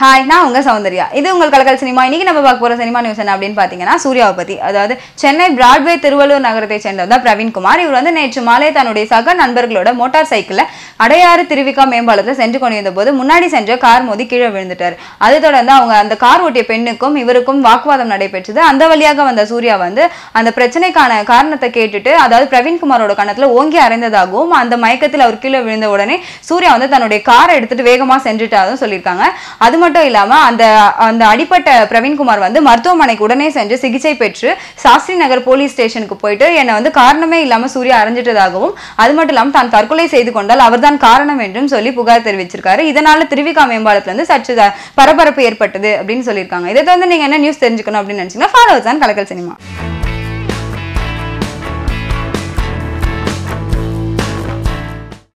hi நான் உங்க சௌந்தர்யா இது உங்கள் கலக்கல் சினிமா இன்னைக்கு நம்ம பார்க்க போற சினிமா நியூஸ் என்ன அப்படின்னு பாத்தீங்கன்னா சூர்யாவை பத்தி அதாவது சென்னை பிராட்வே திருவள்ளூர் நகரத்தை சேர்ந்தவர் தான் பிரவீன்குமார் இவர் வந்து நேற்று மாலை தன்னுடைய சக நண்பர்களோட மோட்டார் சைக்கிள்ல அடையாறு திருவிக்கா மேம்பாலத்தில் சென்று கொண்டிருந்த போது முன்னாடி சென்ற கார் மோதி கீழே விழுந்துட்டார் அதை தொடர்ந்து அவங்க அந்த கார் ஓட்டிய பெண்ணுக்கும் இவருக்கும் வாக்குவாதம் நடைபெற்றது அந்த வழியாக வந்த சூர்யா வந்து அந்த பிரச்சனைக்கான காரணத்தை கேட்டுட்டு அதாவது பிரவீன்குமாரோட கணத்துல ஓங்கி அறைந்ததாகவும் அந்த மயக்கத்தில் அவர் கீழே விழுந்த உடனே சூர்யா வந்து தன்னுடைய காரை எடுத்துட்டு வேகமா சென்றுட்டாரும் சொல்லியிருக்காங்க அது மட்டும் இல்லாம அந்த அந்த அடிப்பட்ட பிரவீன்குமார் வந்து மருத்துவமனைக்கு உடனே சென்று சிகிச்சை பெற்று சாஸ்திரி நகர் போலீஸ் ஸ்டேஷனுக்கு போயிட்டு என்னை வந்து காரணமே இல்லாம சூர்யா அரைஞ்சிட்டதாகவும் அது மட்டும் இல்லாம தான் தற்கொலை செய்து கொண்டால் அவர்தான் காரணம் என்றும் சொல்லி புகார் தெரிவிச்சிருக்காரு இதனால திருவிகா மேம்பாலத்துல இருந்து சற்று த- பரபரப்பு ஏற்பட்டது அப்படின்னு சொல்லியிருக்காங்க இதை வந்து நீங்க என்ன நியூஸ் தெரிஞ்சுக்கணும் அப்படின்னு நினைச்சீங்கன்னா ஃபாலோவர்ஸ் தான் கலக்கல் சினிமா